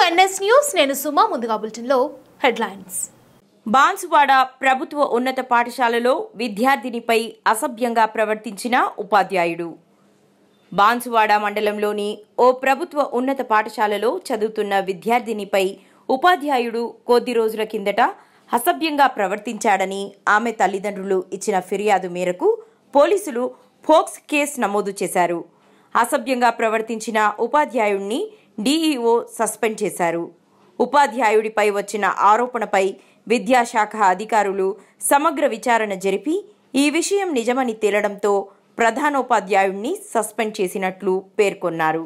NS news నేను సుమా ముందుగా బులెటిన్లో హెడ్లైన్స్ బాన్సువాడ ప్రభుత్వ ఉన్నత పాఠశాలలో విద్యార్థినిపై అసభ్యంగా ప్రవర్తించిన ఉపాధ్యాయుడు బాన్సువాడ మండలంలోని ఓ ప్రభుత్వ ఉన్నత పాఠశాలలో చదువుతున్న విద్యార్థినిపై ఉపాధ్యాయుడు కొద్ది రోజుల కిందట అసభ్యంగా ప్రవర్తించాడని ఆమె తల్లిదండ్రులు ఇచ్చిన ఫిర్యాదు మేరకు పోలీసులు ఫోక్స్ కేసు నమోదు చేశారు అసభ్యంగా ప్రవర్తించిన ఉపాధ్యాయుడిని డీఈఓ సస్పెండ్ చేశారు ఉపాధ్యాయుడిపై వచ్చిన ఆరోపణపై విద్యాశాఖ అధికారులు సమగ్ర విచారణ జరిపి ఈ విషయం నిజమని తేలడంతో ప్రధానోపాధ్యాయుడిని సస్పెండ్ చేసినట్లు పేర్కొన్నారు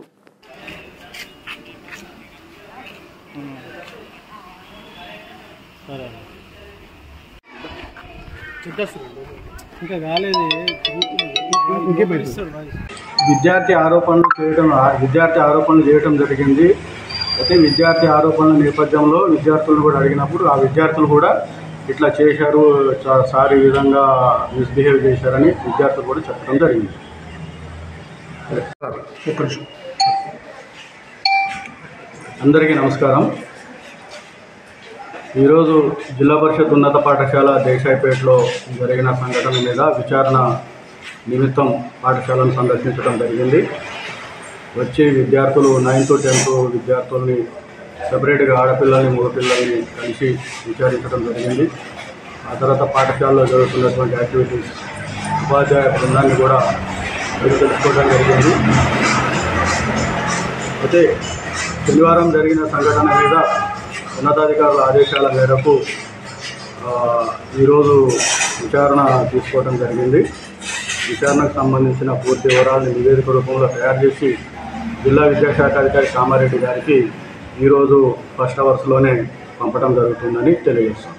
సరే ఇంకా కాలేదు ఇంకే విద్యార్థి ఆరోపణలు చేయడం విద్యార్థి ఆరోపణలు చేయడం జరిగింది అయితే విద్యార్థి ఆరోపణల నేపథ్యంలో విద్యార్థులను కూడా అడిగినప్పుడు ఆ విద్యార్థులు కూడా ఇట్లా చేశారు చా- సార్ ఈ విధంగా మిస్బిహేవ్ చేశారని విద్యార్థులు కూడా చెప్పడం జరిగింది అందరికీ నమస్కారం ఈరోజు జిల్లా పరిషత్ ఉన్నత పాఠశాల దేశాయిపేటలో జరిగిన సంఘటన మీద విచారణ నిమిత్తం పాఠశాలను సందర్శించడం జరిగింది వచ్చి విద్యార్థులు నైన్త్ టెన్త్ విద్యార్థుల్ని సపరేట్గా ఆడపిల్లల్ని మగపిల్లల్ని కలిసి విచారించడం జరిగింది ఆ తర్వాత పాఠశాలలో జరుగుతున్నటువంటి యాక్టివిటీస్ ఉపాధ్యాయ బృందాన్ని కూడా అడిగి తెలుసుకోవడం జరిగింది అయితే శనివారం జరిగిన సంఘటన మీద ఉన్నతాధికారుల ఆదేశాల మేరకు ఆ, ఈరోజు విచారణ తీసుకోవడం జరిగింది విచారణకు సంబంధించిన పూర్తి వివరాలను నివేదిక రూపంలో తయారు చేసి జిల్లా విద్యాశాఖ అధికారి కామారెడ్డి గారికి ఈరోజు ఫస్ట్ అవర్స్లోనే పంపడం జరుగుతుందని తెలియజేస్తాం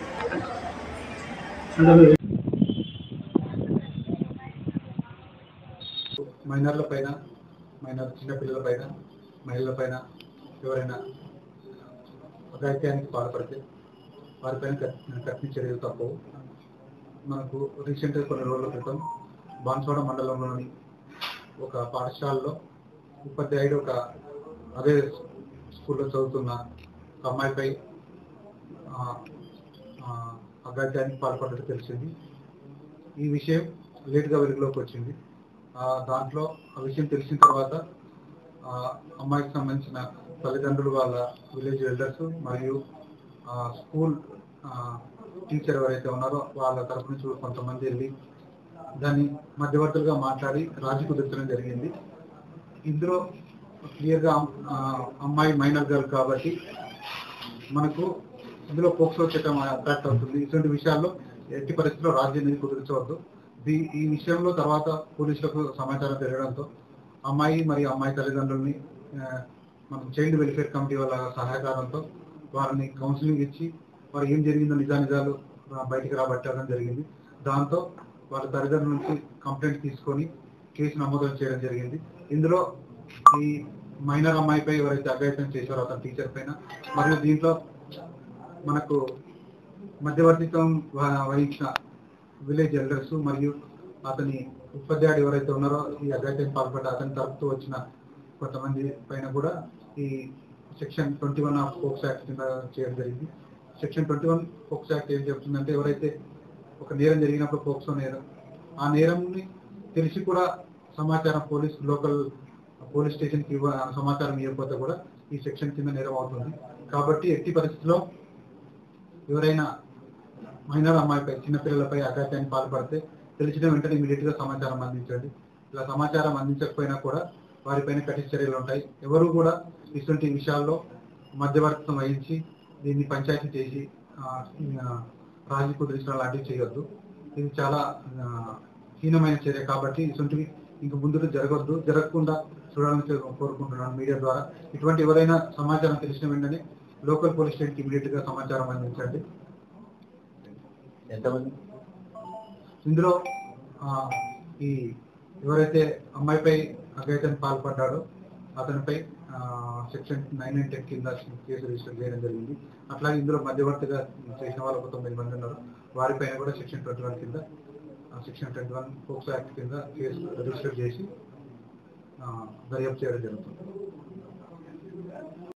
మైనర్ల పైన మైనర్ చిన్నపిల్లల పైన మహిళల పైన ఎవరైనా అఘాయిత్యానికి పాల్పడితే వారిపైన కఠి- కఠిన చర్యలు తప్పవు మనకు రీసెంట్గా కొన్ని రోజుల క్రితం బాన్స్వాడ మండలంలోని ఒక పాఠశాలలో ఉపాధ్యాయుడు ఒక అదే స్కూల్లో చదువుతున్న ఒక అమ్మాయిపై ఆ, ఆ, అఘాయిత్యానికి పాల్పడ్డట్టు తెలిసింది ఈ విషయం లేట్గా వెలుగులోకి వచ్చింది ఆ, దాంట్లో ఆ విషయం తెలిసిన తర్వాత ఆ, అమ్మాయికి సంబంధించిన తల్లిదండ్రులు వాళ్ళ విలేజ్ ఎల్డర్స్ మరియు ఆ, స్కూల్ ఆ, టీచర్ ఎవరైతే ఉన్నారో వాళ్ళ తరపు నుంచి కూడా కొంతమంది వెళ్ళి దాన్ని మధ్యవర్తులుగా మాట్లాడి రాజీ కుదిర్చడం జరిగింది ఇందులో క్లియర్గా ఆ, అమ్మాయి మైనర్ గర్ల్ కాబట్టి మనకు ఇందులో పోక్సో చట్టం అట్రాక్ట్ అవుతుంది ఇటువంటి విషయాల్లో ఎట్టి పరిస్థితుల్లో రాజ్యం అనేది కుదిరించవద్దు దీ ఈ విషయంలో తర్వాత పోలీసులకు సమాచారం తెలియడంతో అమ్మాయి మరియు అమ్మాయి తల్లిదండ్రుల్ని ఆ, మనం చైల్డ్ వెల్ఫేర్ కమిటీ వాళ్ళ సహకారంతో వారిని కౌన్సిలింగ్ ఇచ్చి వారు ఏం జరిగిందో నిజానిజాలు ఆ, బయటికి రాబట్టడం జరిగింది దాంతో వాళ్ళ తల్లిదండ్రుల నుంచి కంప్లైంట్ తీసుకొని కేసు నమోదు చేయడం జరిగింది ఇందులో ఈ మైనర్ అమ్మాయిపై ఎవరైతే అఘాయితం చేశారో అతని టీచర్ పైన మరియు దీంట్లో మనకు మధ్యవర్తిత్వం వ- వహించిన విలేజ్ ఎల్డర్స్ మరియు అతని ఉపాధ్యాయుడు ఎవరైతే ఉన్నారో ఈ అఘాయితం పాల్పడ్డ అతని తరపుతో వచ్చిన కొంతమంది పైన కూడా ఈ section twenty one of POCSO act కింద చేయడం జరిగింది section twenty one POCSO act ఏం చెప్తుందంటే ఎవరైతే ఒక నేరం జరిగినప్పుడు పోక్సో నేరం ఆ నేరంని తెలిసి కూడా సమాచారం పోలీస్ లోకల్ పోలీస్ స్టేషన్ కి ఇవ్వ- సమాచారం ఇవ్వకపోతే కూడా ఈ సెక్షన్ కింద నేరం అవుతుంది కాబట్టి ఎట్టి పరిస్థితిలో ఎవరైనా మైనర్ అమ్మాయిపై చిన్నపిల్లలపై అఘాత్యాన్ని పాల్పడితే తెలిసిన వెంటనే ఇమీడియట్ గా సమాచారం అందించండి ఇలా సమాచారం అందించకపోయినా కూడా వారిపైన కఠిన చర్యలు ఉంటాయి ఎవరు కూడా ఇటువంటి విషయాల్లో మధ్యవర్తిత్వం వహించి దీన్ని పంచాయతీ చేసి ఆ, ఆ, రాజీ కుదిరించడం లాంటివి చేయొద్దు ఇది చాలా ఆ, హీనమైన చర్య కాబట్టి ఇటువంటివి ఇంక ముందు జరగొద్దు జరగకుండా చూడాలని కో- కోరుకుంటున్నాను మీడియా ద్వారా ఇటువంటి ఎవరైనా సమాచారం తెలిసిన వెంటనే లోకల్ పోలీస్ స్టేషన్ ఇమీడియట్ గా సమాచారం అందించండి ఇందులో ఆ, ఈ ఎవరైతే అమ్మాయిపై అఘాయితం పాల్పడ్డాడో అతనిపై సెక్షన్ నైన్ నైన్ టెన్ కింద కేసు రిజిస్టర్ చేయడం జరిగింది అట్లాగే ఇందులో మధ్యవర్తిగా చేసిన వాళ్ళు ఒక తొమ్మిది మంది ఉన్నారు వారిపైన కూడా సెక్షన్ ట్వంటీ వన్ కింద section twenty one POCSO act కింద కేసు రిజిస్టర్ చేసి ఆ, దర్యాప్తు చేయడం జరుగుతుంది